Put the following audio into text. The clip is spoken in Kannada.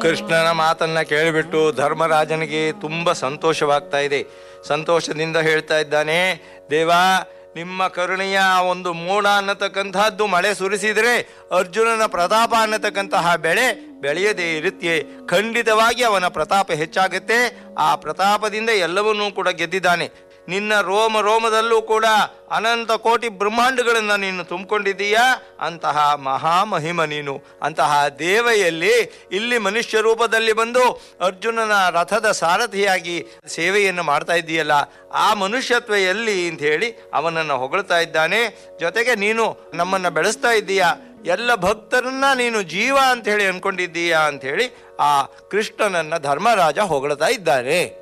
ಕೃಷ್ಣನ ಮಾತನ್ನ ಕೇಳಿಬಿಟ್ಟು ಧರ್ಮರಾಜನಿಗೆ ತುಂಬ ಸಂತೋಷವಾಗ್ತಾ ಇದೆ ಸಂತೋಷದಿಂದ ಹೇಳ್ತಾ ಇದ್ದಾನೆ ದೇವಾ ನಿಮ್ಮ ಕರುಣೆಯ ಒಂದು ಮೋಡ ಅನ್ನತಕ್ಕಂತಹದ್ದು ಮಳೆ ಸುರಿಸಿದರೆ ಅರ್ಜುನನ ಪ್ರತಾಪ ಅನ್ನತಕ್ಕಂತಹ ಬೆಳೆ ಬೆಳೆಯದೇ ಇರುತ್ತೆ ಖಂಡಿತವಾಗಿ ಅವನ ಪ್ರತಾಪ ಹೆಚ್ಚಾಗುತ್ತೆ ಆ ಪ್ರತಾಪದಿಂದ ಎಲ್ಲವನ್ನೂ ಕೂಡ ಗೆದ್ದಿದ್ದಾನೆ ನಿನ್ನ ರೋಮ ರೋಮದಲ್ಲೂ ಕೂಡ ಅನಂತ ಕೋಟಿ ಬ್ರಹ್ಮಾಂಡಗಳನ್ನು ನೀನು ತುಂಬಿಕೊಂಡಿದ್ದೀಯಾ ಅಂತಹ ಮಹಾಮಹಿಮ ನೀನು ಅಂತಹ ದೇವೆಯಲ್ಲಿ ಇಲ್ಲಿ ಮನುಷ್ಯ ರೂಪದಲ್ಲಿ ಬಂದು ಅರ್ಜುನನ ರಥದ ಸಾರಥಿಯಾಗಿ ಸೇವೆಯನ್ನು ಮಾಡ್ತಾ ಇದ್ದೀಯಲ್ಲ ಆ ಮನುಷ್ಯತ್ವ ಎಲ್ಲಿ ಅಂತ ಹೇಳಿ ಅವನನ್ನು ಹೊಗಳ್ತಾ ಇದ್ದಾನೆ ಜೊತೆಗೆ ನೀನು ನಮ್ಮನ್ನು ಬೆಳೆಸ್ತಾ ಇದ್ದೀಯಾ ಎಲ್ಲ ಭಕ್ತರನ್ನ ನೀನು ಜೀವ ಅಂತ ಹೇಳಿ ಅನ್ಕೊಂಡಿದ್ದೀಯಾ ಅಂತ ಹೇಳಿ ಆ ಕೃಷ್ಣನನ್ನ ಧರ್ಮರಾಜ ಹೊಗಳ್ತಾ ಇದ್ದಾನೆ